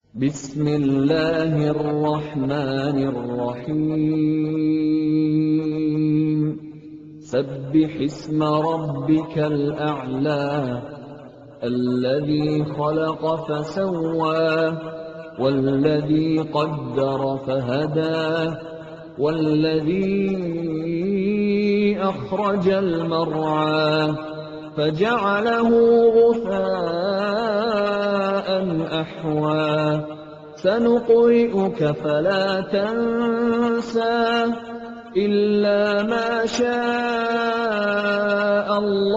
بسم الله الرحمن الرحيم سبح اسم ربك الأعلى الذي خلق فسوى والذي قدر فهدى والذي أخرج المرعى فجعله غثاء أحوى سنقرئك فلا تنسى إلا ما شاء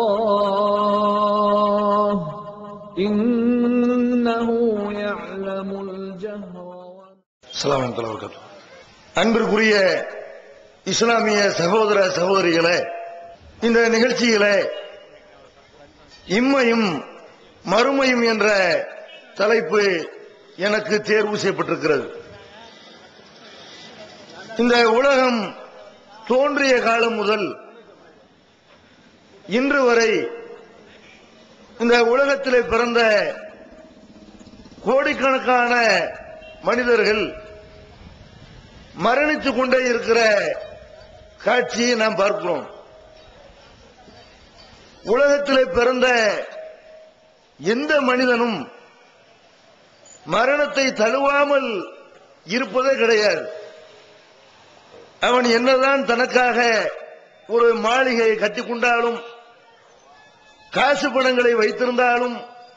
الله إنه يعلم الجهر وما அஸ்ஸலாமு அலைக்கும் வரஹ்மத்துல்லாஹி அன்பிற்குரிய இஸ்லாமிய சகோதர சகோதரிகளே இந்த நிகழ்ச்சியிலே இம்மையும் மறுமையும் என்ற தலைப்பு எனக்கு தேர்வு செய்யப்பட்டிருக்கிறது இந்த உலகம் தோன்றிய காலம் முதல் இன்று வரை இந்த உலகத்திலே பிறந்த கோடிக்கணக்கான மனிதர்கள் மரணித்துக் கொண்டே இருக்கிற காட்சியை நாம் பார்க்கிறோம் உலகத்திலே பிறந்த எந்த மனிதனும் மரணத்தை தழுவாமல் இருப்பதே கிடையாது அவன் என்னதான் தனக்காக ஒரு மாளிகையை கட்டிக்கொண்டாலும் காசு பணங்களை வைத்திருந்தாலும்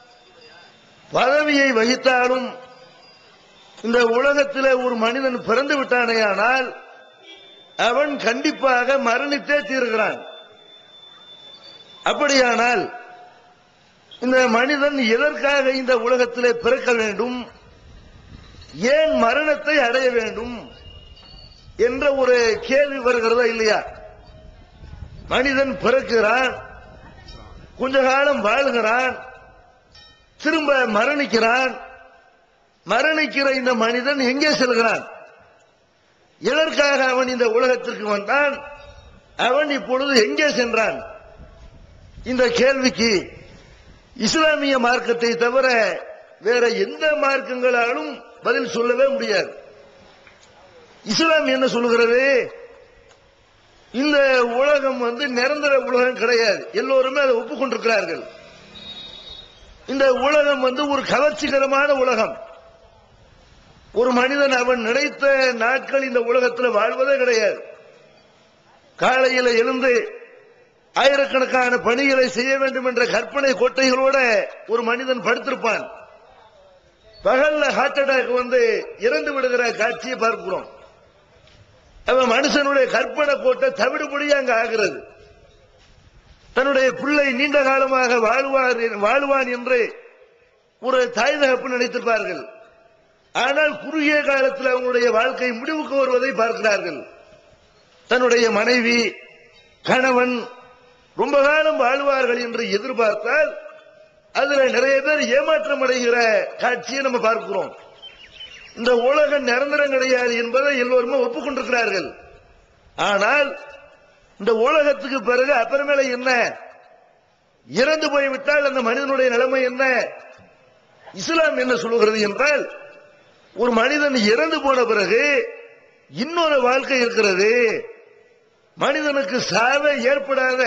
பதவியை வகித்தாலும் இந்த உலகத்திலே ஒரு மனிதன் பிறந்து விட்டானேயானால் அவன் கண்டிப்பாக மரணித்தே தீருகிறான் அப்படியானால் இந்த மனிதன் எதற்காக இந்த உலகத்திலே பிறக்க வேண்டும் ஏன் மரணத்தை அடைய வேண்டும் என்ற ஒரு கேள்வி வருகிறதா இல்லையா மனிதன் பிறக்கிறான் கொஞ்ச காலம் வாழ்கிறான் திரும்ப மரணிக்கிறான் மரணிக்கிற இந்த மனிதன் எங்கே செல்கிறான் எதற்காக அவன் இந்த உலகத்திற்கு வந்தான் அவன் இப்பொழுது எங்கே சென்றான் இந்த கேள்விக்கு இஸ்லாமிய மார்க்கத்தை தவிர வேற எந்த மார்க்கங்களாலும் பதில் சொல்லவே முடியாது இஸ்லாம் என்ன சொல்லுகிறது இந்த உலகம் வந்து நிரந்தர உலகம் கிடையாது எல்லோருமே அதை ஒப்புக்கொண்டிருக்கிறார்கள் இந்த உலகம் வந்து ஒரு கவர்ச்சிகரமான உலகம் ஒரு மனிதன் அவன் நினைத்த நாட்கள் இந்த உலகத்தில் வாழ்வதே கிடையாது காலையில் எழுந்து ஆயிரக்கணக்கான பணிகளை செய்ய வேண்டும் என்ற கற்பனை கோட்டைகளோட ஒரு மனிதன் படுத்திருப்பான் பகல்ல ஹார்ட் அட்டாக் வந்து இறந்து விடுகிற காட்சியை பார்க்கிறோம் அவன் மனுஷனுடைய கற்பனை கோட்டை தவிடுபடி அங்க ஆகிறது தன்னுடைய பிள்ளை நீண்ட காலமாக வாழ்வார் வாழ்வான் என்று ஒரு தாய் தகப்பு நினைத்திருப்பார்கள் ஆனால் குறுகிய காலத்தில் அவங்களுடைய வாழ்க்கை முடிவுக்கு வருவதை பார்க்கிறார்கள் தன்னுடைய மனைவி கணவன் ரொம்ப காலம் வாழ்வார்கள் என்று எதிர்பார்த்தால் அதுல நிறைய பேர் ஏமாற்றம் அடைகிற காட்சியை நம்ம பார்க்கிறோம் இந்த உலகம் நிரந்தரம் கிடையாது என்பதை எல்லோருமே ஒப்புக்கொண்டிருக்கிறார்கள் ஆனால் இந்த உலகத்துக்கு பிறகு அப்புறமேல என்ன இறந்து போய்விட்டால் அந்த மனிதனுடைய நிலைமை என்ன இஸ்லாம் என்ன சொல்லுகிறது என்றால் ஒரு மனிதன் இறந்து போன பிறகு இன்னொரு வாழ்க்கை இருக்கிறது மனிதனுக்கு சாவே ஏற்படாத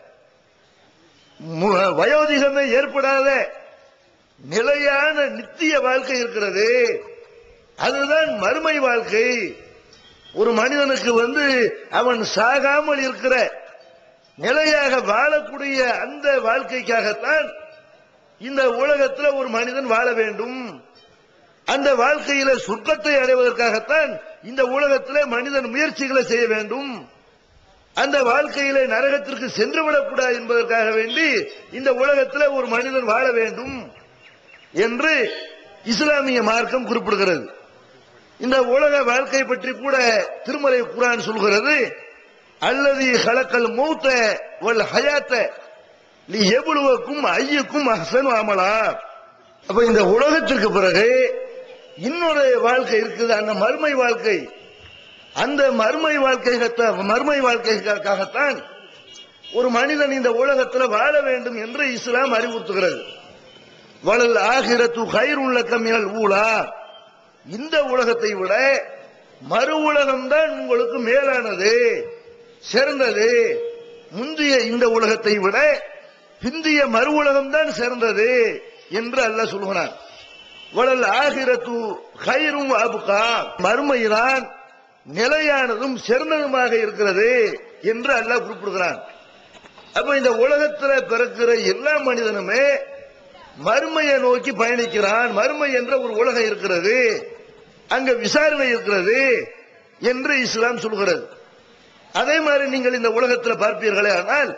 மு- வயோதிகமே ஏற்படாத நிலையான நித்திய வாழ்க்கை இருக்கிறது அதுதான் மறுமை வாழ்க்கை ஒரு மனிதனுக்கு வந்து அவன் சாகாமல் இருக்கிற நிலையாக வாழக்கூடிய அந்த வாழ்க்கைக்காகத்தான் இந்த உலகத்தில் ஒரு மனிதன் வாழ வேண்டும் அந்த வாழ்க்கையில சொர்க்கத்தை அடைவதற்காகத்தான் இந்த உலகத்திலே மனிதன் முயற்சிகளை செய்ய வேண்டும் அந்த வாழ்க்கையிலே நரகத்திற்கு சென்று விடக்கூடாது என்பதற்காக வேண்டி இந்த உலகத்திலே ஒரு மனிதன் வாழ வேண்டும் என்று இஸ்லாமிய மார்க்கம் குறிப்பிடுகிறது இந்த உலக வாழ்க்கை பற்றி கூட திருமலை குரான் சொல்கிறது அல்லது கலக்கல் மூத்த வல் ஹயாத்த நீ எவ்வளவுக்கும் ஐயுக்கும் அஹ்சனு அமலா அப்ப இந்த உலகத்திற்கு பிறகு இன்னொரு வாழ்க்கை இருக்குது அந்த மறுமை வாழ்க்கை அந்த மறுமை வாழ்க்கை மறுமை வாழ்க்கைக்காகத்தான் ஒரு மனிதன் இந்த உலகத்தில் வாழ வேண்டும் என்று இஸ்லாம் அறிவுறுத்துகிறது வளல் ஆகிரத்து கயிறுள்ள கம்மியல் ஊழா இந்த உலகத்தை விட மறு உலகம் தான் உங்களுக்கு மேலானது சிறந்தது முந்தைய இந்த உலகத்தை விட பிந்திய மறு உலகம் தான் சிறந்தது என்று அல்லாஹ் சொல்கிறான் வளல் ஆகிரத்து கயிறும் அபுகா மறுமைதான் நிலையானதும் சிறந்ததுமாக இருக்கிறது என்று அல்லாஹ் குறிப்பிடுகிறான் அப்ப இந்த உலகத்துல பிறக்கிற எல்லா மனிதனுமே மறுமையை நோக்கி பயணிக்கிறான் மறுமை என்ற ஒரு உலகம் இருக்கிறது அங்க விசாரணை இருக்கிறது என்று இஸ்லாம் சொல்கிறது அதே மாதிரி நீங்கள் இந்த உலகத்தில் பார்ப்பீர்களே ஆனால்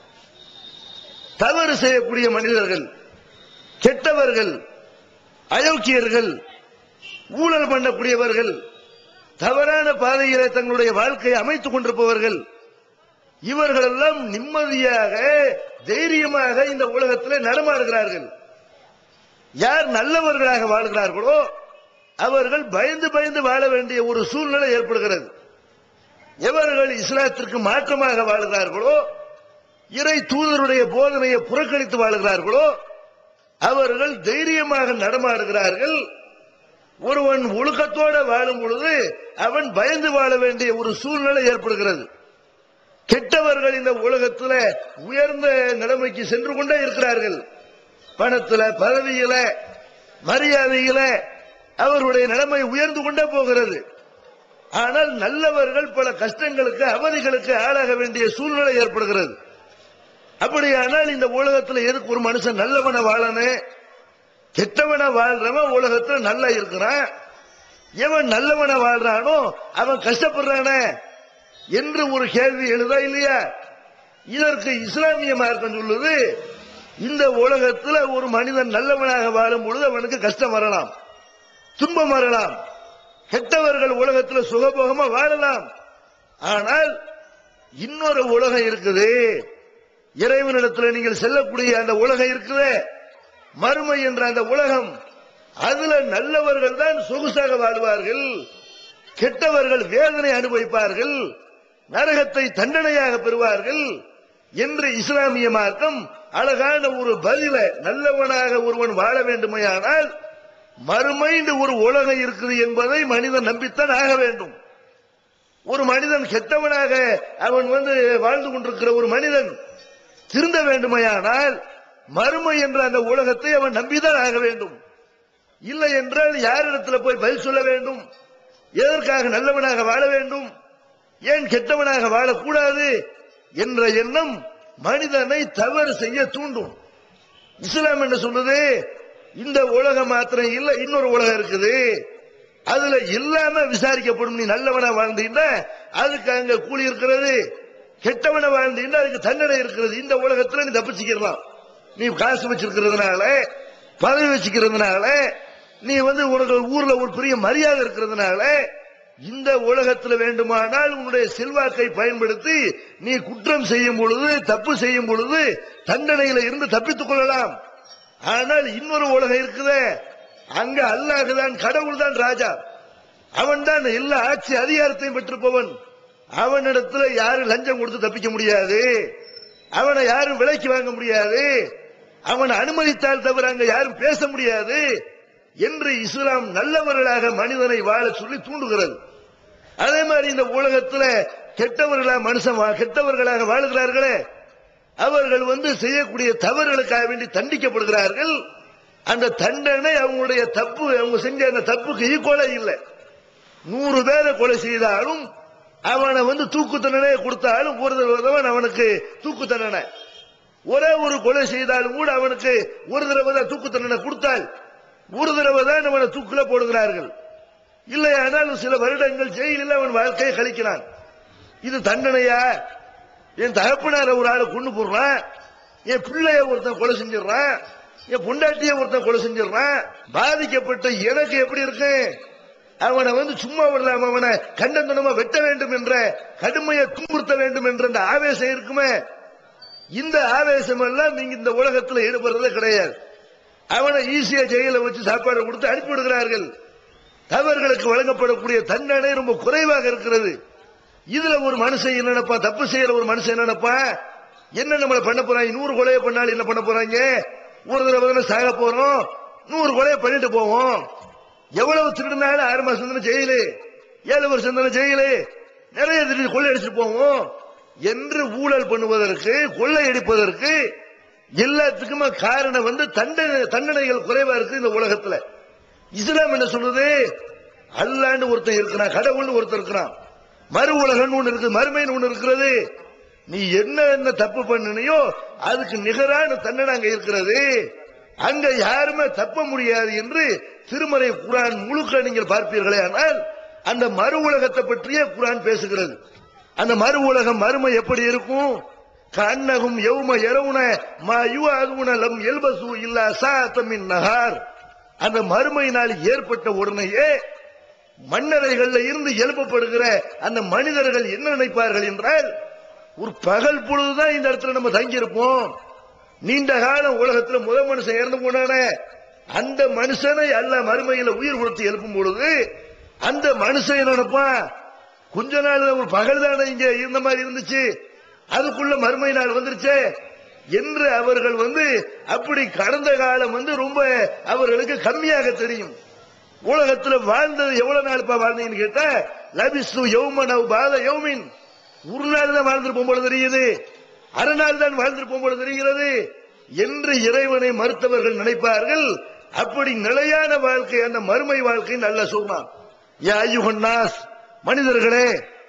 தவறு செய்யக்கூடிய மனிதர்கள் கெட்டவர்கள் அயோக்கியர்கள் ஊழல் பண்ணக்கூடியவர்கள் தவறான பாதையிலே தங்களுடைய வாழ்க்கையை அமைத்துக் கொண்டிருப்பவர்கள் இவர்கள் எல்லாம் நிம்மதியாக தைரியமாக இந்த உலகத்தில் நடமாடுகிறார்கள் யார் நல்லவர்களாக வாழ்கிறார்களோ அவர்கள் பயந்து பயந்து வாழ வேண்டிய ஒரு சூழ்நிலை ஏற்படுகிறது எவர்கள் இஸ்லாத்திற்கு மாற்றமாக வாழ்கிறார்களோ இறை தூதருடைய போதனையை புறக்கணித்து வாழுகிறார்களோ அவர்கள் தைரியமாக நடமாடுகிறார்கள் ஒருவன் ஒழுக்கத்தோட வாழும் பொழுது அவன் பயந்து வாழ வேண்டிய ஒரு சூழ்நிலை ஏற்படுகிறது கெட்டவர்கள் இந்த உலகத்துல உயர்ந்த நிலைமைக்கு சென்று கொண்டே இருக்கிறார்கள் பணத்துல பதவியில மரியாதையில அவருடைய நிலைமை உயர்ந்து கொண்டே போகிறது ஆனால் நல்லவர்கள் பல கஷ்டங்களுக்கு அவதிகளுக்கு ஆளாக வேண்டிய சூழ்நிலை ஏற்படுகிறது அப்படியானால் இந்த உலகத்துல எதுக்கு ஒரு மனுஷன் நல்லவன வாழணும் கெட்டவன வாழ்றவன் உலகத்துல நல்லா இருக்கிறான் எவன் நல்லவன வாழ்றானோ அவன் கஷ்டப்படுறானே என்று ஒரு கேள்வி எழுதா இல்லையா இதற்கு இஸ்லாமிய மார்க்கம் சொல்லுது இந்த உலகத்துல ஒரு மனிதன் நல்லவனாக வாழும் பொழுது அவனுக்கு கஷ்டம் வரலாம் துன்பம் வரலாம் கெட்டவர்கள் உலகத்துல சுகபோகமா வாழலாம் ஆனால் இன்னொரு உலகம் இருக்குது இறைவனிடத்துல நீங்கள் செல்லக்கூடிய அந்த உலகம் இருக்குது மறுமை என்ற அந்த உலகம் அதுல நல்லவர்கள் தான் சொகுசாக வாழ்வார்கள் கெட்டவர்கள் வேதனை அனுபவிப்பார்கள் நரகத்தை தண்டனையாக பெறுவார்கள் என்று இஸ்லாமிய மார்க்கம் அழகான ஒரு பதில நல்லவனாக ஒருவன் வாழ வேண்டுமையானால் மறுமைண்டு ஒரு உலகம் இருக்குது என்பதை மனிதன் நம்பித்தான் ஆக வேண்டும் ஒரு மனிதன் கெட்டவனாக அவன் வந்து வாழ்ந்து கொண்டிருக்கிற ஒரு மனிதன் திருந்த வேண்டுமையானால் மறுமை என்ற அந்த உலகத்தை அவன் நம்பிதான் ஆக வேண்டும் இல்லை என்றால் யாரிடத்துல போய் பதில் சொல்ல வேண்டும் எதற்காக நல்லவனாக வாழ வேண்டும் ஏன் கெட்டவனாக வாழக்கூடாது என்ற எண்ணம் மனிதனை தவறு செய்ய தூண்டும் இஸ்லாம் என்ன சொல்லுது இந்த உலகம் மாத்திரம் இல்ல இன்னொரு உலகம் இருக்குது அதுல இல்லாம விசாரிக்கப்படும் நீ நல்லவனா வாழ்ந்தீங்கன்னா அதுக்கு அங்க கூலி இருக்கிறது கெட்டவன வாழ்ந்தீங்கன்னா அதுக்கு தண்டனை இருக்கிறது இந்த உலகத்துல நீ தப்பிச்சுக்கலாம் நீ காசு வச்சிருக்கிறதுனால பதவி வச்சுக்கிறதுனால நீ வந்து உனக்கு ஊர்ல ஒரு பெரிய மரியாதை இருக்கிறதுனால இந்த உலகத்துல வேண்டுமானால் உன்னுடைய செல்வாக்கை பயன்படுத்தி நீ குற்றம் செய்யும் பொழுது தப்பு செய்யும் பொழுது தண்டனையில இருந்து தப்பித்துக் கொள்ளலாம் ஆனால் இன்னொரு உலகம் இருக்குதே அங்க அல்லாஹுதான் கடவுள் தான் ராஜா அவன் தான் எல்லா ஆட்சி அதிகாரத்தையும் பெற்றிருப்பவன் அவனிடத்துல யாரும் லஞ்சம் கொடுத்து தப்பிக்க முடியாது அவனை யாரும் விலைக்கு வாங்க முடியாது அவன் அனுமதித்தால் தவிர அங்க யாரும் பேச முடியாது என்று இஸ்லாம் நல்லவர்களாக மனிதனை வாழ சொல்லி தூண்டுகிறது அதே மாதிரி இந்த உலகத்துல கெட்டவர்களாக மனுஷன் வா- கெட்டவர்களாக வாழுகிறார்களே அவர்கள் வந்து செய்யக்கூடிய தவறுகளுக்காக வேண்டி தண்டிக்கப்படுகிறார்கள் அந்த தண்டனை அவங்களுடைய தப்பு அவங்க செஞ்ச அந்த தப்புக்கு ஈக்குவலா இல்லை நூறு பேரை கொலை செய்தாலும் அவனை வந்து தூக்கு தண்டனை கொடுத்தாலும் ஒரு தடவை அவனுக்கு தூக்கு தண்டனை ஒரே ஒரு கொலை செய்தாலும் கூட அவனுக்கு ஒரு தடவை தான் தூக்கு தண்டனை கொடுத்தால் ஒரு தடவை தான் அவனை தூக்குல போடுகிறார்கள் இல்லையானால் சில வருடங்கள் ஜெயிலில் அவன் வாழ்க்கையை கழிக்கிறான் இது தண்டனையா என் தகப்பனார ஒரு ஆளை கொண்டு போடுறான் என் பிள்ளைய ஒருத்தன் கொலை செஞ்சிடறான் என் பொண்டாட்டிய ஒருத்தன் கொலை செஞ்சிடறான் பாதிக்கப்பட்ட எனக்கு எப்படி இருக்கு அவனை வந்து சும்மா விடலாம அவனை கண்டந்தனமா வெட்ட வேண்டும் என்ற கடுமையை துன்புறுத்த வேண்டும் என்ற அந்த ஆவேசம் இருக்குமே இந்த ஆவேசம் எல்லாம் நீங்க இந்த உலகத்துல ஈடுபடுறதே கிடையாது அவனை ஈஸியா ஜெயில வச்சு சாப்பாடு கொடுத்து அனுப்பிவிடுகிறார்கள் தவறுகளுக்கு வழங்கப்படக்கூடிய தண்டனை ரொம்ப குறைவாக இருக்கிறது இதுல ஒரு மனுஷன் என்ன நினைப்பா தப்பு செய்யற ஒரு மனுஷன் என்ன நினைப்பா என்ன நம்மள பண்ண போறாங்க நூறு கொலையை பண்ணாலும் என்ன பண்ண போறாங்க ஒரு தடவை தானே சாக போறோம் நூறு கொலையை பண்ணிட்டு போவோம் எவ்வளவு திருடினாலும் ஆறு மாசம் தானே ஜெயிலு ஏழு வருஷம் தானே ஜெயிலு நிறைய திருடி கொள்ளையடிச்சிட்டு போவோம் என்று ஊழல் பண்ணுவதற்கு கொள்ளையடிப்பதற்கு எல்லாத்துக்குமே காரணம் வந்து தண்டனை தண்டனைகள் குறைவா இருக்கு இந்த உலகத்துல இஸ்லாம் என்ன சொல்லுது அல்லாண்டு ஒருத்தன் இருக்கிறான் கடவுள்னு ஒருத்தர் இருக்கிறான் மறு உலகம்னு ஒண்ணு இருக்கு மறுமைன்னு ஒண்ணு இருக்கிறது நீ என்ன என்ன தப்பு பண்ணினியோ அதுக்கு நிகரான தண்டனை அங்க இருக்கிறது அங்க யாருமே தப்ப முடியாது என்று திருமறை குரான் முழுக்க நீங்கள் பார்ப்பீர்களே ஆனால் அந்த மறு உலகத்தை பற்றியே குரான் பேசுகிறது அந்த மறு உலகம் மறுமை எப்படி இருக்கும் கண்ணகும் யௌம எரவுன மா யுவாதுன லம் எல்பசு இல்லா சாத்தமின் நகார் அந்த மறுமை நாள் ஏற்பட்ட உடனேயே மன்னரைகள்ல இருந்து எழுப்பப்படுகிற அந்த மனிதர்கள் என்ன நினைப்பார்கள் என்றால் ஒரு பகல் பொழுதுதான் இந்த இடத்துல நம்ம தங்கி இருப்போம் நீண்ட காலம் உலகத்துல முத மனுஷன் இறந்து போனானே அந்த மனுஷனை அல்ல மறுமையில உயிர் கொடுத்து எழுப்பும் பொழுது அந்த மனுஷன் என்ன நினைப்பான் கொஞ்ச நாள் ஒரு பகல் தானே இங்க இருந்த மாதிரி இருந்துச்சு அதுக்குள்ள மறுமை நாள் வந்துருச்சே என்று அவர்கள் வந்து அப்படி கடந்த காலம் வந்து ரொம்ப அவர்களுக்கு கம்மியாக தெரியும் உலகத்துல வாழ்ந்தது எவ்வளவு நாள் இப்ப வாழ்ந்தீங்கன்னு கேட்டா லபிசு யௌமனவ் பாத யௌமின் ஒரு நாள் தான் வாழ்ந்துட்டு போல தெரியுது அரை நாள் தான் வாழ்ந்துட்டு போல தெரிகிறது என்று இறைவனை மறுத்தவர்கள் நினைப்பார்கள் அப்படி நிலையான வாழ்க்கை அந்த மறுமை வாழ்க்கை நல்ல சொன்னான் யா அய்யுஹன் நாஸ் மனிதர்களே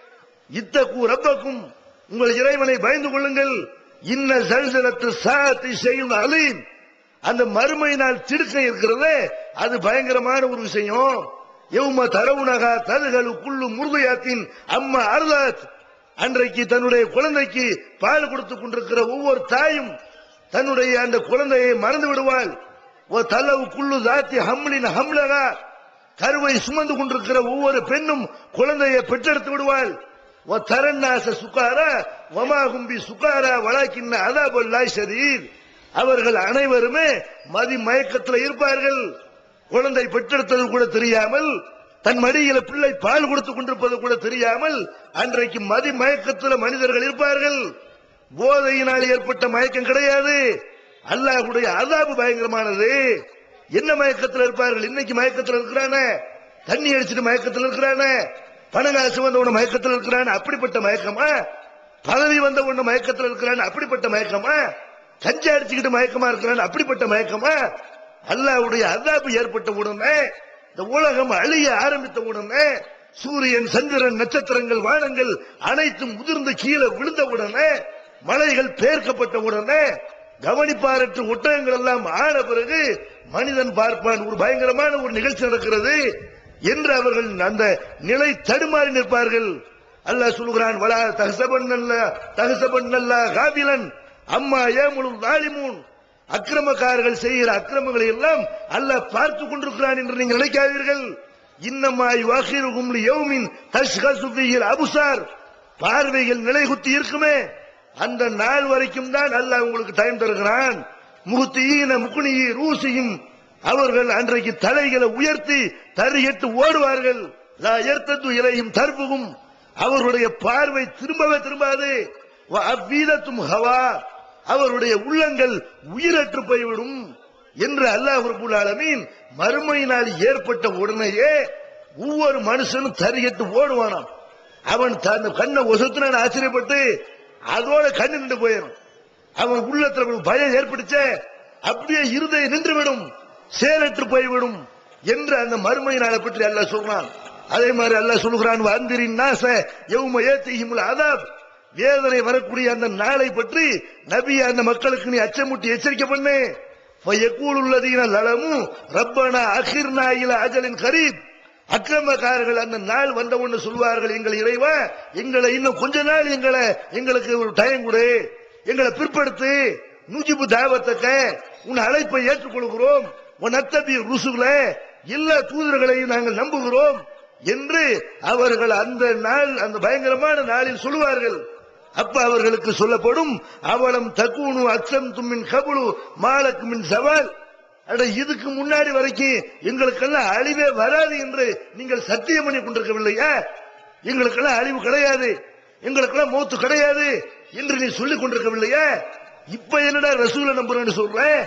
இத்தகு ரப்பக்கும் உங்கள் இறைவனை பயந்து கொள்ளுங்கள் இன்ன சல்சலத்து சாத்தி செய்யும் அலீம் அந்த மறுமை நாள் திடுக்கம் இருக்கிறதே அது பயங்கரமான ஒரு விஷயம் எவ்ம தரவுனகா ததுகலு குள்ளு முருகையாத்தின் அம்மா அருதாத் அன்றைக்கு தன்னுடைய குழந்தைக்கு பால் கொடுத்துக் கொண்டிருக்கிற ஒவ்வொரு தாயும் தன்னுடைய அந்த குழந்தையை மறந்து விடுவாள் ஓ தலவு குள்ளு தாத்தி ஹம்லின் ஹம்லகா கருவை சுமந்து கொண்டிருக்கிற ஒவ்வொரு பெண்ணும் குழந்தையை பெற்றெடுத்து விடுவாள் ஓ தரநாச சுகாரா வமா கும்பி சுகாரா வழக்கின்ன அதாபல்லாய் ஷரீர் அவர்கள் அனைவருமே மதி மயக்கத்தில் இருப்பார்கள் குழந்தை பெற்றெடுத்தது கூட தெரியாமல் தன் மடியில பிள்ளை பால் கொடுத்து கொண்டிருப்பது கூட தெரியாமல் அன்றைக்கு மதி மயக்கத்தில் மனிதர்கள் இருப்பார்கள் போதையினால் ஏற்பட்ட மயக்கம் கிடையாது அல்லாஹ்வுடைய அதாபு பயங்கரமானது என்ன மயக்கத்தில் இருப்பார்கள் இன்னைக்கு மயக்கத்தில் இருக்கிறானே தண்ணி அடிச்சிட்டு மயக்கத்தில் இருக்கிறானே பணம் காசு வந்த உடனே மயக்கத்தில் இருக்கிறான் அப்படிப்பட்ட மயக்கமா பதவி வந்த உடனே மயக்கத்தில் இருக்கிறான் அப்படிப்பட்ட மயக்கமா கஞ்சா அடிச்சுக்கிட்டு மயக்கமா இருக்கிறான் அப்படிப்பட்ட மயக்கமா அல்லாஹ்வுடைய அதாபு ஏற்பட்ட உடனே இந்த உலகம் அழிய ஆரம்பித்த உடனே சூரியன் சந்திரன் நட்சத்திரங்கள் வானங்கள் அனைத்தும் உதிர்ந்து கீழே விழுந்த உடனே மலைகள் பேர்க்கப்பட்ட உடனே கவனிப்பாரற்று ஒட்டகங்கள் எல்லாம் ஆன பிறகு மனிதன் பார்ப்பான் ஒரு பயங்கரமான ஒரு நிகழ்ச்சி நடக்கிறது என்று அவர்கள் அந்த நிலை தடுமாறி நிற்பார்கள் அல்லாஹ் சொல்கிறான் வலா தகசபன் அல்ல தகசபன் அல்ல காபிலன் அம்மா ஏமுழும் நாளிமூன் அக்கிரமக்காரர்கள் செய்கிற அக்கிரமங்களை எல்லாம் அல்லாஹ் பார்த்து கொண்டிருக்கிறான் என்று நீங்கள் நினைக்காதீர்கள் இன்னமாய் வாகிருகும் யௌமின் தஷ்கசுபியில் அபுசார் பார்வைகள் நிலைகுத்தி இருக்குமே அந்த நாள் வரைக்கும் தான் அல்லாஹ் உங்களுக்கு டைம் தருகிறான் முகுத்தியீன முக்குனியி ரூசியும் அவர்கள் அன்றைக்கு தலைகளை உயர்த்தி தறியட்டு ஓடுவார்கள் லா எர்த்தது இலையும் தர்புகும் அவர்களுடைய பார்வை திரும்பவே திரும்பாது வ அவ்வீதத்தும் ஹவா அவருடைய உள்ளங்கள் உயிரற்று போய்விடும் என்று அல்லாஹ் ரபுல் ஆலமீன் மறுமையினால் ஏற்பட்ட உடனேயே ஒவ்வொரு மனுஷனும் தறியட்டு ஓடுவானாம் அவன் தன் கண்ணை ஒசுத்துனான் ஆச்சரியப்பட்டு அதோட கண்ணு நின்று போயிடும் அவன் உள்ளத்துல ஒரு பயம் ஏற்பட்டுச்சே அப்படியே இருதயம் நின்றுவிடும் செயலற்று போய்விடும் என்று அந்த மறுமை நாளை பற்றி அல்லாஹ் சொல்றான் அதே மாதிரி அல்லாஹ் சொல்கிறான் வந்திரின் நாச எவ்ம ஏத்திஹிமுல் அதாப் வேதனை வரக்கூடிய அந்த நாளை பற்றி நபி அந்த மக்களுக்கு நீ அச்சமுட்டி எச்சரிக்கை பண்ணு ஃபயக்கூல் உள்ளதீன லலமும் ரப்பனா அகிர்னா இல அஜலின் கரீப் அக்கிரமக்காரர்கள் அந்த நாள் வந்த ஒன்று சொல்வார்கள் எங்கள் இறைவா எங்களை இன்னும் கொஞ்ச நாள் எங்களை எங்களுக்கு ஒரு டைம் கொடு எங்களை பிற்படுத்து நூஜிபு தாவத்தக்க உன் அழைப்பை ஏற்றுக்கொள்கிறோம் உன் அத்தபி ருசுல எல்லா தூதர்களையும் நாங்கள் நம்புகிறோம் என்று அவர்கள் அந்த நாள் அந்த பயங்கரமான நாளில் சொல்லுவார்கள் அப்ப அவர்களுக்கு சொல்லப்படும் அவலம் தக்கூனு அச்சம் தும்மின் கபுலு மாலக்கு மின் சவால் அட இதுக்கு முன்னாடி வரைக்கும் எங்களுக்கெல்லாம் அழிவே வராது என்று நீங்கள் சத்தியம் பண்ணி கொண்டிருக்கவில்லையா எங்களுக்கெல்லாம் அழிவு கிடையாது எங்களுக்கெல்லாம் மூத்து கிடையாது என்று நீ சொல்லிக் கொண்டிருக்கவில்லையா இப்ப என்னடா ரசூலை நம்புறேன்னு சொல்ற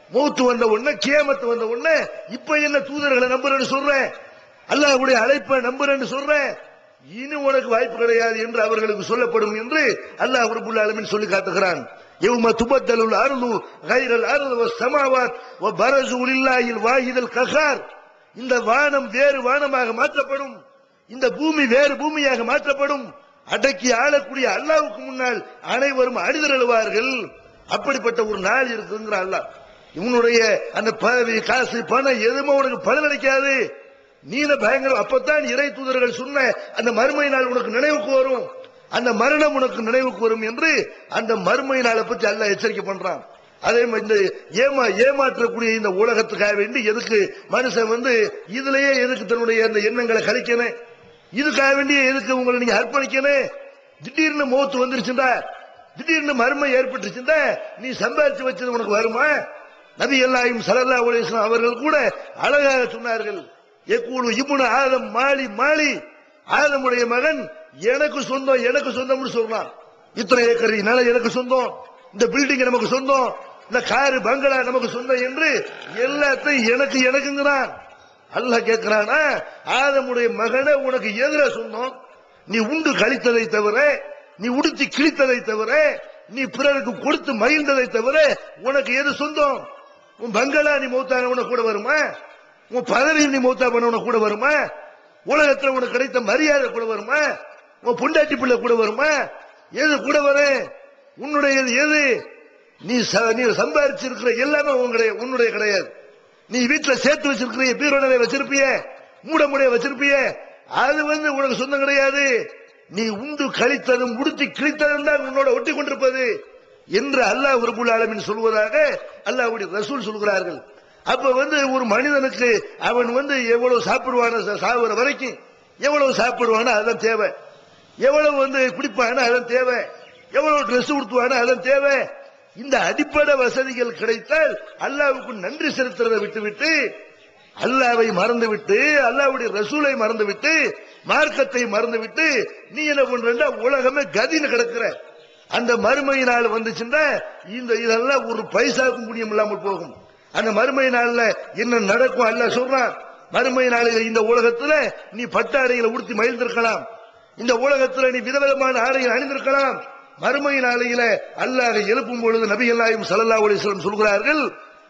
மூத்து வந்த உடனே கியாமத்து வந்த உடனே இப்ப என்ன தூதர்களை நம்புறேன்னு சொல்றேன் அல்லாஹ்வுடைய அழைப்பை நம்புறேன்னு சொல்றேன் இனி உனக்கு வாய்ப்பு கிடையாது என்று அவர்களுக்கு சொல்லப்படும் என்று அல்லாஹ் ரபுல் ஆலமீன் சொல்லி காட்டுகிறான் يوم تبدل الارض غير الارض والسماوات وبرزوا لله الواحد القهار இந்த வானம் வேறு வானமாக மாற்றப்படும் இந்த பூமி வேறு பூமியாக மாற்றப்படும் அடக்கி ஆளக்கூடிய அல்லாவுக்கு முன்னால் அனைவரும் அணிதிரழுவார்கள் அப்படிப்பட்ட ஒரு நாள் இருக்குங்கிற அல்லாஹ் இவனுடைய அந்த பதவி காசு பணம் எதுவுமே உனக்கு பலனளிக்காது நீல பயங்கரம் அப்பத்தான் இறை தூதர்கள் சொன்ன அந்த மறுமை நாள் உனக்கு நினைவுக்கு வரும் அந்த மரணம் உனக்கு நினைவுக்கு வரும் என்று அந்த மறுமை நாளை பற்றி அல்லாஹ் எச்சரிக்கை பண்றான் அதே மாதிரி இந்த ஏமா ஏமாற்றக்கூடிய இந்த உலகத்துக்காக வேண்டி எதுக்கு மனுஷன் வந்து இதுலயே எதுக்கு தன்னுடைய அந்த எண்ணங்களை கழிக்கணும் இதுக்காக வேண்டி எதுக்கு உங்களை நீங்க அர்ப்பணிக்கணும் திடீர்னு மௌத்து வந்துருச்சுண்டா திடீர்னு மர்மம் ஏற்பட்டுச்சுண்டா நீ சம்பாரிச்சு வச்சது உனக்கு வருமா நபி அல்லாஹிம் சல்லல்லாஹு அலைஹி வஸல்லம் அவர்கள் கூட அழகாக சொன்னார்கள் எக்கூலு இப்னு ஆதம் மாலி மாலி ஆதமுடைய மகன் எனக்கு சொந்தம் எனக்கு சொந்தம்னு சொல்றான் இத்தனை ஏக்கர் நிலம் எனக்கு சொந்தம் இந்த பில்டிங் நமக்கு சொந்தம் இந்த காரு பங்களா நமக்கு சொந்தம் என்று எல்லாத்தையும் எனக்கு எனக்குங்கிறான் அல்லாஹ் கேட்கிறானா ஆதமுடைய மகனை உனக்கு எதிர சொந்தம் நீ உண்டு கழித்ததை தவிர நீ உடுத்தி கிழித்ததை தவிர நீ பிறருக்கு கொடுத்து மகிழ்ந்ததை தவிர உனக்கு எது சொந்தம் உன் பங்களா நீ மௌத்தான உனக்கு கூட வருமா உன் பதவி நீ மௌத்தா பண்ண உனக்கு கூட வருமா உலகத்துல உனக்கு கிடைத்த மரியாதை கூட வருமா உன் பொண்டாட்டி பிள்ளை கூட வருமா எது கூட வரும் உன்னுடையது எது நீ ச- நீ சம்பாரிச்சிருக்கிற எல்லாமே உன்னுடைய உன்னுடைய கிடையாது நீ வீட்டுல சேர்த்து வச்சிருக்கிற பீரோ நிறைய வச்சிருப்பிய மூட முடிய வச்சிருப்பிய அது வந்து உனக்கு சொந்தம் கிடையாது நீ உண்டு கழித்ததும் உடுத்தி கிழித்ததும் தான் உன்னோட ஒட்டி கொண்டிருப்பது என்று அல்லாஹ் ரபுல் ஆலமீன் சொல்வதாக அல்லாஹ்வுடைய ரசூல் சொல்கிறார்கள் அப்ப வந்து ஒரு மனிதனுக்கு அவன் வந்து எவ்வளவு சாப்பிடுவான சாகுற வரைக்கும் எவ்வளவு சாப்பிடுவானோ அதான் தேவை எவ்வளவு வந்து குடிப்பானோ அதான் தேவை எவ்வளவு ட்ரெஸ் உடுத்துவானோ அதான் தேவை இந்த அடிப்படை வசதிகள் கிடைத்தால் அல்லாவுக்கு நன்றி செலுத்துறதை விட்டுவிட்டு அல்லாவை மறந்துவிட்டு அல்லாவுடைய ரசூலை மறந்துவிட்டு மார்க்கத்தை மறந்துவிட்டு நீ என்ன பண்றா உலகமே கதின்னு கிடக்குற அந்த மறுமை நாள் வந்துச்சுன்னா இந்த இதெல்லாம் ஒரு பைசாவுக்கும் முடியும் இல்லாமல் போகும் அந்த மறுமை நாள்ல என்ன நடக்கும் அல்லாஹ் சொல்றான் மறுமை நாளில் இந்த உலகத்துல நீ பட்டாடைகளை உடுத்தி மகிழ்ந்திருக்கலாம் இந்த உலகத்துல நீ விதவிதமான ஆடைகள் அணிந்திருக்கலாம் மறுமை நாளையில அல்லாஹ் எழுப்பும் பொழுது நபி அல்லாஹும் ஸல்லல்லாஹு அலைஹி வஸல்லம் சொல்கிறார்கள்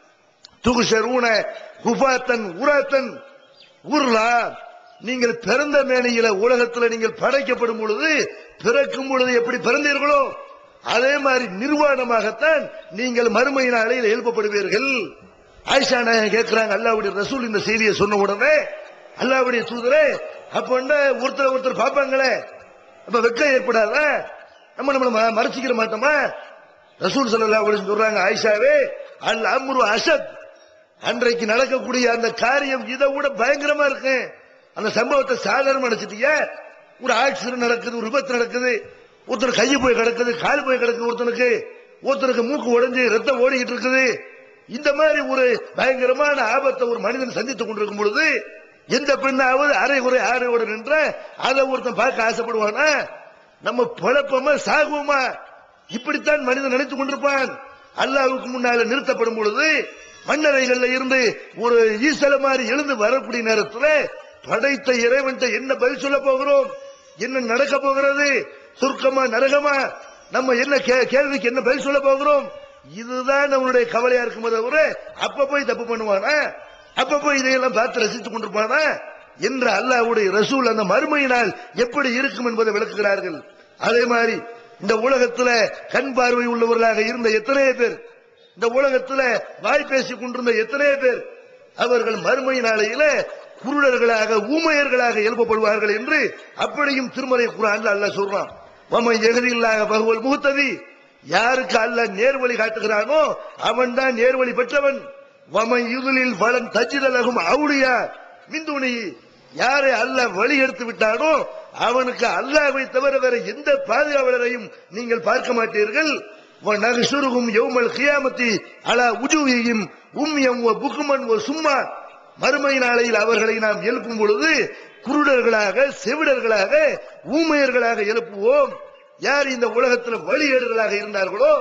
துகுஷரூன குபாத்தன் உராத்தன் உர்லா நீங்கள் பிறந்த மேனையில உலகத்துல நீங்கள் படைக்கப்படும் பொழுது பிறக்கும் பொழுது எப்படி பிறந்தீர்களோ அதே மாதிரி நிர்வாணமாகத்தான் நீங்கள் மறுமை நாளையில் எழுப்பப்படுவீர்கள் ஆயிஷா நாயகம் கேட்கிறாங்க அல்லாவுடைய ரசூல் இந்த செய்தியை சொன்ன உடனே அல்லாவுடைய தூதரே அப்ப என்ன ஒருத்தர் ஒருத்தர் பார்ப்பாங்களே அப்ப வெக்கம் ஏற்படாதா நம்ம நம்மள ம- மறைச்சிக்கிற மாட்டோமா ரசூல் ஸல்லல்லாஹு அலைஹி வஸல்லம் சொல்றாங்க ஆயிஷாவே அல் அம்ரு அஷத் அன்றைக்கு நடக்கக்கூடிய அந்த காரியம் இதை விட பயங்கரமா இருக்கு அந்த சம்பவத்தை சாதாரணமா நினைச்சிட்டீங்க ஒரு ஆக்சிடென்ட் நடக்குது ஒரு விபத்து நடக்குது ஒருத்தர் கையை போய் கிடக்குது கால் போய் கிடக்குது ஒருத்தனுக்கு ஒருத்தருக்கு மூக்கு உடைஞ்சு ரத்தம் ஓடிக்கிட்டு இருக்குது இந்த மாதிரி ஒரு பயங்கரமான ஆபத்தை ஒரு மனிதன் சந்தித்துக் கொண்டிருக்கும் பொழுது எந்த பெண்ணாவது அரை குறை ஆறையோடு நின்ற அதை ஒருத்தன் பார்க்க ஆசைப்படுவானா நம்ம பழப்பமா சாகுவோமா இப்படித்தான் மனிதன் நினைத்துக் கொண்டிருப்பான் அல்லாஹ்வுக்கு முன்னால நிறுத்தப்படும் பொழுது மன்னரைகள்ல இருந்து ஒரு ஈசல மாதிரி எழுந்து வரக்கூடிய நேரத்துல படைத்த இறைவன்ட்ட என்ன பதில் சொல்ல போகிறோம் என்ன நடக்க போகிறது சொர்க்கமா நரகமா நம்ம என்ன கே- கேள்விக்கு என்ன பதில் சொல்ல போகிறோம் இதுதான் நம்மளுடைய கவலையா இருக்கும் தவிர அப்ப போய் தப்பு பண்ணுவானா அப்ப போய் இதையெல்லாம் பார்த்து ரசித்துக் கொண்டிருப்பானா என்ற அல்லாஹ்வுடைய ரசூல் அந்த மறுமையினால் எப்படி இருக்கும் என்பதை விளக்குகிறார்கள் அதே மாதிரி இந்த உலகத்துல கண் பார்வை உள்ளவர்களாக இருந்த எத்தனையோ பேர் இந்த உலகத்துல வாய் பேசிக் கொண்டிருந்த எத்தனையோ பேர் அவர்கள் மறுமை நாளையில குருடர்களாக ஊமையர்களாக எழுப்பப்படுவார்கள் என்று அப்படியும் திருமலை குரான்ல அல்லாஹ் சொல்றான் வமை எகதில்லாக பகுவல் முகத்ததி யாருக்கு அல்லாஹ் நேர்வழி காட்டுகிறானோ அவன் தான் நேர்வழி பெற்றவன் வமை இதுலில் பலன் தஜிதலகும் அவுளியா மிந்துணி யாரை அல்லாஹ் வழி எடுத்து விட்டானோ அவனுக்கு அல்லாஹ்வை தவிர வேற எந்த பாதுகாவலரையும் நீங்கள் பார்க்க மாட்டீர்கள் நகசுருகும் யௌமல் கியாமத்தி அலா உஜுவியும் உம்யம் ஒ புக்குமன் ஒ சும்மா மறுமை நாளையில் அவர்களை நாம் எழுப்பும் பொழுது குருடர்களாக செவிடர்களாக ஊமையர்களாக எழுப்புவோம் யார் இந்த உலகத்தில் வழியேடுகளாக இருந்தார்களோ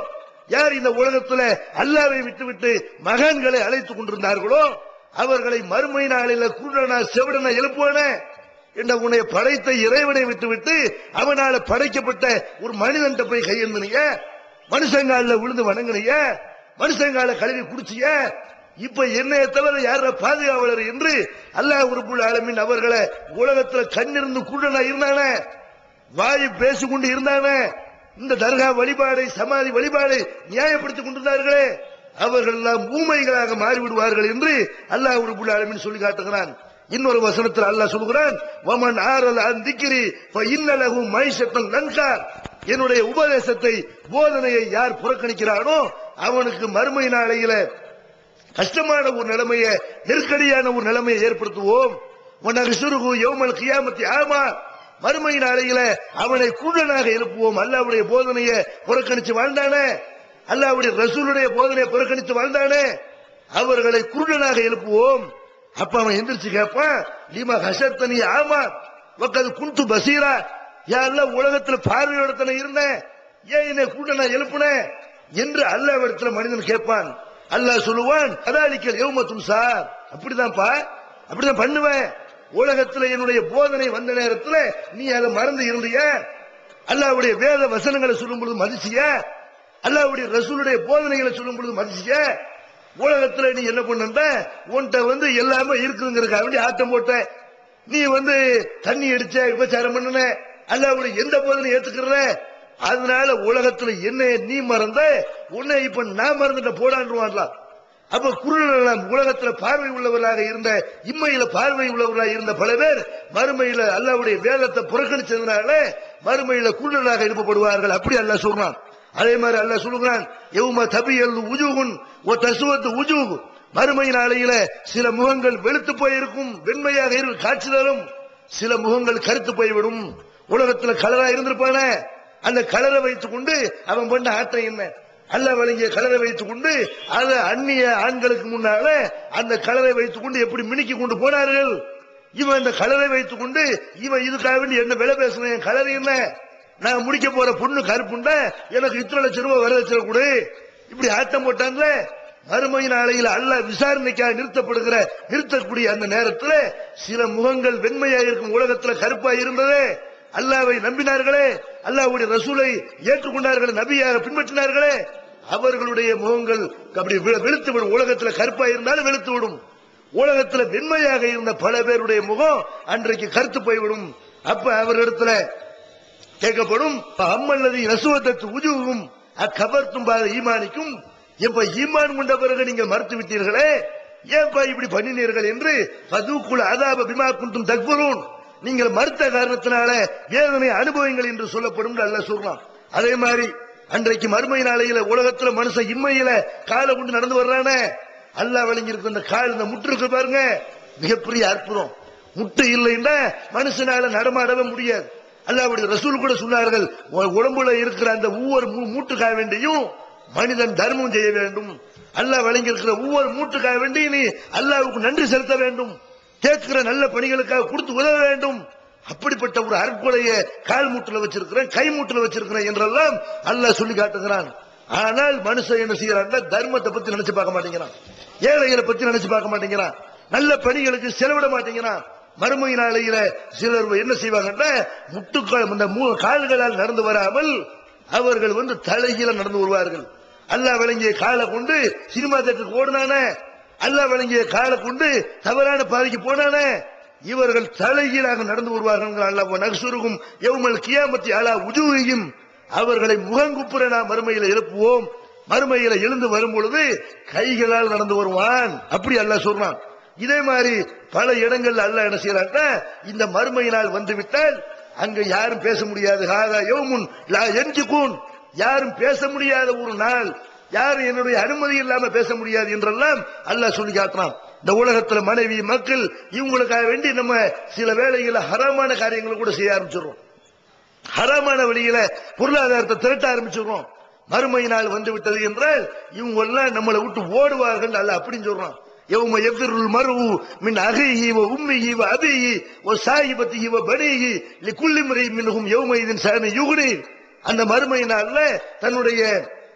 யார் இந்த உலகத்துல அல்லாவை விட்டுவிட்டு மகான்களை அழைத்துக் கொண்டிருந்தார்களோ அவர்களை மறுமை நாளில குருடனா செவிடனா எழுப்புவான என்ற உன்னை படைத்த இறைவனை விட்டுவிட்டு அவனால படைக்கப்பட்ட ஒரு மனிதன்ட்ட போய் கையெழுந்தனீங்க மனுஷங்கால விழுந்து வணங்குனீங்க மனுஷங்கால கழுவி குடிச்சிய இப்ப என்னைய தவிர யார பாதுகாவலர் என்று அல்லாஹ் உறுப்புள்ள ஆலமின் அவர்களை உலகத்துல கண்ணிருந்து குருடனா இருந்தானே வாய் பேசிக்கொண்டு இருந்தானே இந்த தர்கா வழிபாடை சமாதி வழிபாடை நியாயப்படுத்திக் கொண்டிருந்தார்களே அவர்கள் எல்லாம் ஊமைகளாக மாறிவிடுவார்கள் என்று அல்லாஹ் உறுப்புள்ள ஆலமின் சொல்லி காட்டுகிறான் இன்னொரு வசனத்தில் அல்லாஹ் சொல்கிறான் வமன் ஆரல் அந்திக்கிரி இன்னலகு மைசத்தன் நன்கா என்னுடைய உபதேசத்தை போதனையை யார் புறக்கணிக்கிறானோ அவனுக்கு மறுமை நாளையில கஷ்டமான ஒரு நிலைமையை நெருக்கடியான ஒரு நிலைமையை ஏற்படுத்துவோம் உனக்கு சுருகு யௌமல் கியாமத்தி ஆமா மறுமை நாளையில அவனை குருடனாக எழுப்புவோம் அல்லாவுடைய போதனையை புறக்கணிச்சு வாழ்ந்தானே அல்லாவுடைய ரசூலுடைய போதனையை புறக்கணித்து வாழ்ந்தானே அவர்களை குருடனாக எழுப்புவோம் அப்ப அவன் எந்திரிச்சு கேட்பான் லீமா ஹசத்தனி ஆமா வக்கது குண்டு பசீரா யாரெல்லாம் உலகத்துல பார்வையோடத்தனை இருந்தேன் ஏன் என்னை குருடனா எழுப்புனேன் என்று அல்லாவிடத்துல மனிதன் கேட்பான் அல்லாஹ் சொல்லுவான் அதாலிக்கல் யௌமத்தும் சார் அப்படிதான்ப்பா அப்படிதான் பண்ணுவேன் உலகத்துல என்னுடைய போதனை வந்த நேரத்துல நீ அதை மறந்து இருந்திய அல்லாவுடைய வேத வசனங்களை சொல்லும் பொழுது மதிச்சிய அல்லாவுடைய ரசூலுடைய போதனைகளை சொல்லும் பொழுது மதிச்சிய உலகத்துல நீ என்ன பண்ண உன்கிட்ட வந்து எல்லாமே இருக்குங்கிறதுக்காக வேண்டி ஆட்டம் போட்ட நீ வந்து தண்ணி அடிச்ச விபச்சாரம் பண்ணுன அல்லாவுடைய எந்த போதனை ஏத்துக்கிற அதனால உலகத்துல என்ன நீ மறந்த உன்னை இப்ப நான் மறந்துட்ட போடான்றான்லாம் அப்ப குருடெல்லாம் உலகத்துல பார்வை உள்ளவர்களாக இருந்த இம்மையில பார்வை உள்ளவர்களாக இருந்த பல பேர் மறுமையில அல்லாவுடைய வேதத்தை புறக்கணிச்சதுனால மறுமையில குருடனாக எழுப்பப்படுவார்கள் அப்படி அல்லாஹ் சொல்றான் அதே மாதிரி அல்லாஹ் சொல்லுகிறான் எவும தபியல் உஜுகுன் ஓ தசுவத்து உஜுகு மறுமை நாளையில சில முகங்கள் வெளுத்து போயிருக்கும் வெண்மையாக இருக்கும் காட்சி தரும் சில முகங்கள் கருத்து போய்விடும் உலகத்துல கலரா இருந்திருப்பானே அந்த கலரை வைத்துக் கொண்டு அவன் பண்ண ஆட்டம் என்ன அல்ல வழங்கிய கலரை வைத்துக் கொண்டு அதை அந்நிய ஆண்களுக்கு முன்னால அந்த கலரை வைத்துக் கொண்டு எப்படி மினுக்கி கொண்டு போனார்கள் இவன் இந்த கலரை வைத்துக் கொண்டு இவன் இதுக்காக வேண்டி என்ன விலை பேசுறேன் என் கலர் என்ன நான் முடிக்க போற பொண்ணு கருப்புண்ட எனக்கு இத்தனை லட்சம் ரூபாய் வரதட்சணை கொடு இப்படி ஆட்டம் போட்டான்ல மறுமை நாளையில் அல்ல விசாரணைக்காக நிறுத்தப்படுகிற நிறுத்தக்கூடிய அந்த நேரத்துல சில முகங்கள் வெண்மையா இருக்கும் உலகத்துல கருப்பா இருந்ததே அல்லாவை நம்பினார்களே அல்லாவுடைய ரசூலை ஏற்றுக்கொண்டார்களே நபியாக பின்பற்றினார்களே அவர்களுடைய முகங்கள் அப்படி வெ- வெளுத்து விடும் உலகத்துல கருப்பா இருந்தாலும் வெளுத்து விடும் உலகத்துல வெண்மையாக இருந்த பல பேருடைய முகம் அன்றைக்கு கருத்து போய்விடும் அப்ப அவரிடத்துல கேட்கப்படும் அம்மல்லது ரசுவதற்கு உஜுவும் அக்கபர்த்தும் பாத ஈமானிக்கும் எப்ப ஈமான் கொண்ட பிறகு நீங்கள் மறுத்து விட்டீர்களே ஏன்பா இப்படி பண்ணினீர்கள் என்று பதுக்குள் அதாப பிமா குந்தும் தக்பரூன் நீங்கள் மறுத்த காரணத்தினால வேதனை அனுபவங்கள் என்று சொல்லப்படும் என்று அல்லாஹ் சொல்றான் அதே மாதிரி அன்றைக்கு மறுமை நாளையில உலகத்துல மனுஷன் இன்மையில காலை கொண்டு நடந்து வர்றானே அல்லாஹ் வழங்கியிருக்க இந்த கால் இந்த முட்டு இருக்கு பாருங்க மிகப்பெரிய அற்புதம் முட்டு இல்லைன்னா மனுஷனால நடமாடவே முடியாது அல்லாவுடைய ரசூல் கூட சொன்னார்கள் உன் உடம்புல இருக்கிற அந்த ஒவ்வொரு மூ- மூட்டுக்காக வேண்டியும் மனிதன் தர்மம் செய்ய வேண்டும் அல்லாஹ் வழங்கி இருக்கிற ஒவ்வொரு மூட்டுக்காக வேண்டி நீ அல்லாவுக்கு நன்றி செலுத்த வேண்டும் கேட்கிற நல்ல பணிகளுக்காக கொடுத்து உதவ வேண்டும் அப்படிப்பட்ட ஒரு அற்கொலையை கால் மூட்டுல வச்சிருக்கிறேன் கை மூட்டுல வச்சிருக்கிறேன் என்றெல்லாம் அல்லாஹ் சொல்லி காட்டுகிறான் ஆனால் மனுஷன் என்ன செய்யறான் தர்மத்தை பத்தி நினைச்சு பார்க்க மாட்டேங்கிறான் ஏழைகளை பத்தி நினைச்சு பார்க்க மாட்டேங்கிறான் நல்ல பணிகளுக்கு செலவிட மாட்டேங்கிறான் மறுமை நாளையில சிலர் என்ன செய்வாங்கன்னா முட்டுக்கால் இந்த மூ கால்களால் நடந்து வராமல் அவர்கள் வந்து தலைகீழ நடந்து வருவார்கள் அல்லாஹ் விளங்கிய காலை கொண்டு சினிமா தேட்டருக்கு ஓடுனானே அல்லாஹ் விளங்கிய காலை கொண்டு தவறான பாதைக்கு போனானே இவர்கள் தலைகீழாக நடந்து வருவார்கள் அல்லாஹ் நகசுருகும் எவ்மல் கியாமத்தி அலா உஜூகியும் அவர்களை முகங்குப்புற நாம் மறுமையில எழுப்புவோம் மறுமையில எழுந்து வரும் பொழுது கைகளால் நடந்து வருவான் அப்படி அல்லாஹ் சொல்றான் இதே மாதிரி பல இடங்கள்ல அல்லாஹ் என்ன செய்யறாங்க இந்த மறுமை நாள் வந்து விட்டால் அங்க யாரும் பேச முடியாது ஹாதா யௌமுன் லா யன்ஜிகூன் யாரும் பேச முடியாத ஒரு நாள் யாரும் என்னுடைய அனுமதி இல்லாம பேச முடியாது என்றெல்லாம் அல்லாஹ் சொல்லி காட்டுறான் இந்த உலகத்துல மனைவி மக்கள் இவங்களுக்காக வேண்டி நம்ம சில வேளைகளில் ஹராமான காரியங்களை கூட செய்ய ஆரம்பிச்சிடுறோம் ஹராமான வழியில பொருளாதாரத்தை திரட்ட ஆரம்பிச்சிடுறோம் மறுமை நாள் வந்து விட்டது என்றால் இவங்க எல்லாம் நம்மளை விட்டு ஓடுவார்கள் அல்ல அப்படின்னு சொல்றான் யௌம எஃபிருல் மருவு மின் அகைஹி வ உம்மிஹி வ அபிஹி வ சாயிபத்திஹி வ பனிஹி லிகுல்லி முறை மின்ஹும் யௌம இதன் சன யுகுனி அந்த மறுமை நாள்ல தன்னுடைய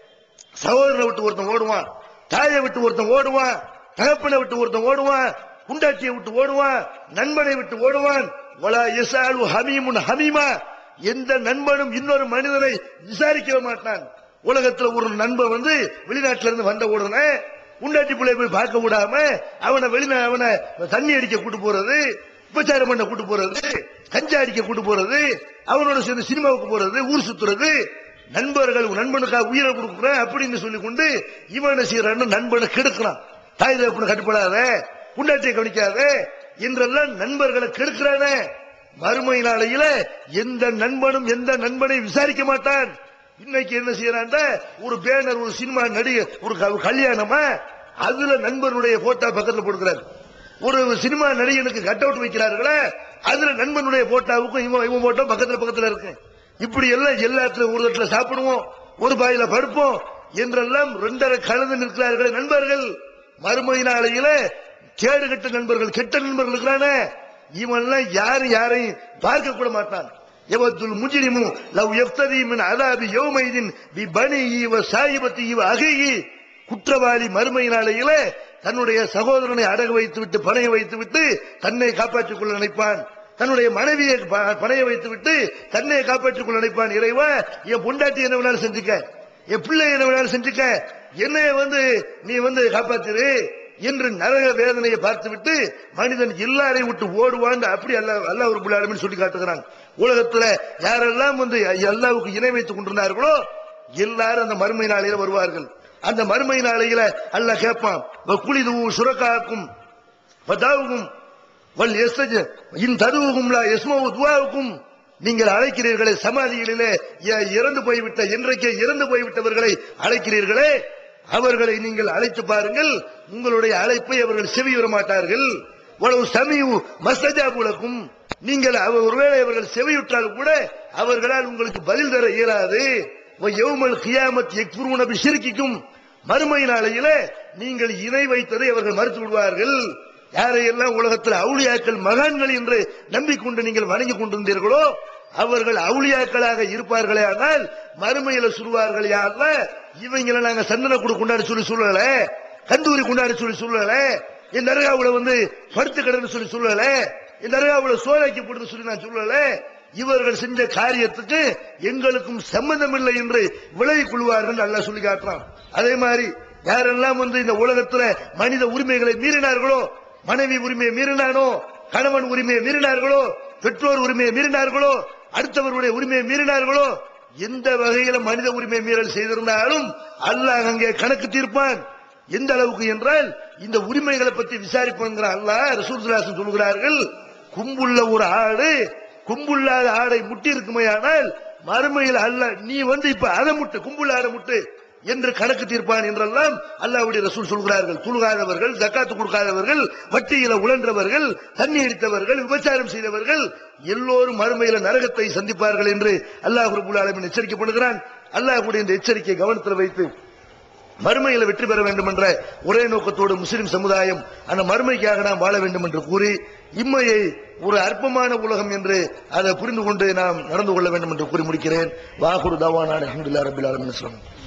சகோதரனை விட்டு ஒருத்தன் ஓடுவான் தாயை விட்டு ஒருத்தன் ஓடுவான் தகப்பனை விட்டு ஒருத்தன் ஓடுவான் குண்டாட்டியை விட்டு ஓடுவான் நண்பனை விட்டு ஓடுவான் வலா யசாலு ஹமீமுன் ஹமீமா எந்த நண்பனும் இன்னொரு மனிதனை விசாரிக்க மாட்டான் உலகத்துல ஒரு நண்பன் வந்து வெளிநாட்டுல இருந்து வந்த உடனே குண்டாட்டி பிள்ளை போய் பார்க்க விடாம அவனை வெளிநா அவனை தண்ணி அடிக்க கூட்டு போறது உபச்சாரம் பண்ண கூட்டு போறது கஞ்சா அடிக்க கூட்டு போறது அவனோட சேர்ந்து சினிமாவுக்கு போறது ஊர் சுத்துறது நண்பர்கள் உன் நண்பனுக்காக உயிரை கொடுக்குறேன் அப்படின்னு சொல்லி கொண்டு இவனை செய்யறான்னு நண்பனை கெடுக்கிறான் தாய் தகப்பனை கட்டுப்படாத குண்டாட்டியை கவனிக்காத என்றெல்லாம் நண்பர்களை கெடுக்கிறானே மறுமை நாளையில எந்த நண்பனும் எந்த நண்பனை விசாரிக்க மாட்டான் இன்னைக்கு என்ன செய்யறான் ஒரு பேனர் ஒரு சினிமா நடிகை ஒரு க- கல்யாணமா அதுல நண்பனுடைய போட்டோ பக்கத்துல போடுக்கிறார் ஒரு சினிமா நடிகனுக்கு கட் அவுட் வைக்கிறார்களே அதுல நண்பனுடைய போட்டோவுக்கும் இவன் இவன் போட்டோ பக்கத்துல பக்கத்துல இருக்கு இப்படி எல்லாம் எல்லாத்துலயும் ஒரு தட்டுல சாப்பிடுவோம் ஒரு பாயில படுப்போம் என்றெல்லாம் ரெண்டரை கலந்து நிற்கிறார்கள் நண்பர்கள் மறுமை நாளையில கேடு கெட்ட நண்பர்கள் கெட்ட நண்பர்கள் இருக்கிறானே இவன்லாம் யாரும் யாரையும் பார்க்க கூட மாட்டான் எவத்துல் முஜிரிமு லவ் எஃப்தரி மின் அதாபி யௌமைதின் பி பனி இவ சாயிபத்தி இவ அகையி குற்றவாளி மறுமை நாளையிலே தன்னுடைய சகோதரனை அடகு வைத்து விட்டு பணைய வைத்து விட்டு தன்னை காப்பாற்றிக் கொள்ள நினைப்பான் தன்னுடைய மனைவியை ப- பணைய வைத்து விட்டு தன்னை காப்பாற்றிக் கொள்ள நினைப்பான் இறைவா என் பொண்டாட்டி என்ன வேணாலும் செஞ்சுக்க என் பிள்ளை என்ன வேணாலும் செஞ்சுக்க என்னைய வந்து நீ வந்து காப்பாத்திரு என்று நரக வேதனையை பார்த்துவிட்டு மனிதன் எல்லாரையும் விட்டு ஓடுவான் அப்படி அல்ல அல்ல ஒரு பிள்ளைன்னு சொல்லி காட்டுகிறான் உலகத்துல யாரெல்லாம் வந்து அல்லாவுக்கு இணை வைத்துக் கொண்டிருந்தார்களோ எல்லாரும் அந்த மறுமை நாளையில வருவார்கள் அந்த மறுமை நாளையில அல்லாஹ் கேட்பான் குளிது சுரக்காக்கும் பதாவுக்கும் வல் எஸ்தஜ இன் தருவுக்கும் லா எஸ்மவு துவாவுக்கும் நீங்கள் அழைக்கிறீர்களே சமாதிகளிலே இ- இறந்து போய்விட்ட என்றைக்கே இறந்து போய்விட்டவர்களை அழைக்கிறீர்களே அவர்களை நீங்கள் அழைத்து பாருங்கள் உங்களுடைய அழைப்பை அவர்கள் செவியுற மாட்டார்கள் உளவு சமியு மஸ்தஜாபுலக்கும் நீங்கள் அவ- ஒருவேளை அவர்கள் செவியுற்றால் கூட அவர்களால் உங்களுக்கு பதில் தர இயலாது எவ்மல் கியாமத் எக்புருன பிஷிருக்கிக்கும் மறுமை நாளையில நீங்கள் இணை வைத்ததை அவர்கள் மறுத்து விடுவார்கள் யாரையெல்லாம் உலகத்தில் அவுளியாக்கள் மகான்கள் என்று நம்பிக்கொண்டு நீங்கள் வணங்கி கொண்டிருந்தீர்களோ அவர்கள் அவுளியாக்களாக இருப்பார்களே ஆனால் மறுமையில சொல்வார்கள் யாருல இவங்களை நாங்க சந்தன கூட கொண்டாடி சொல்லி சொல்லல கந்தூரி கொண்டாடி சொல்லி சொல்லல என் நரகாவுல வந்து படுத்து கிடன்னு சொல்லி சொல்லல என் நரகாவுல சோலைக்கு போட்டு சொல்லி நான் சொல்லல இவர்கள் செஞ்ச காரியத்துக்கு எங்களுக்கும் சம்பந்தம் இல்லை என்று விலகிக் கொள்வார்கள் அல்லாஹ் சொல்லி காட்டுறான் அதே மாதிரி யாரெல்லாம் வந்து இந்த உலகத்துல மனித உரிமைகளை மீறினார்களோ மனைவி உரிமையை மீறினானோ கணவன் உரிமையை மீறினார்களோ பெற்றோர் உரிமையை மீறினார்களோ அடுத்தவருடைய உரிமையை மீறினார்களோ எந்த வகையில மனித உரிமை மீறல் செய்திருந்தாலும் அல்லாஹ் அங்கே கணக்கு தீர்ப்பான் எந்த அளவுக்கு என்றால் இந்த உரிமைகளை பற்றி விசாரிப்பாங்கிற அல்லாஹ் ரசூல் சொல்கிறார்கள் கும்புள்ள ஒரு ஆடு கும்புள்ளாத ஆடை முட்டி இருக்குமையானால் மறுமையில் அல்ல நீ வந்து இப்ப அதை முட்டு கும்புள்ள ஆடை முட்டு என்று கணக்கு தீர்ப்பான் என்றெல்லாம் அல்லாஹ்வுடைய ரசூல் சொல்கிறார்கள் துழுகாதவர்கள் ஜக்காத்து கொடுக்காதவர்கள் வட்டியில உழன்றவர்கள் தண்ணி அடித்தவர்கள் விபச்சாரம் செய்தவர்கள் எல்லோரும் மறுமையில நரகத்தை சந்திப்பார்கள் என்று அல்லாஹ் ரபுல் ஆலமின் எச்சரிக்கை பண்ணுகிறான் அல்லாஹ்வுடைய இந்த எச்சரிக்கையை கவனத்தில் வைத்து மறுமையில வெற்றி பெற வேண்டும் என்ற ஒரே நோக்கத்தோடு முஸ்லிம் சமுதாயம் அந்த மறுமைக்காக நாம் வாழ வேண்டும் என்று கூறி இம்மையை ஒரு அற்பமான உலகம் என்று அதை புரிந்து கொண்டு நாம் நடந்து கொள்ள வேண்டும் என்று கூறி முடிக்கிறேன் வாகுரு தவானான் அஹமதுல்லா ரபில் ஆலமின்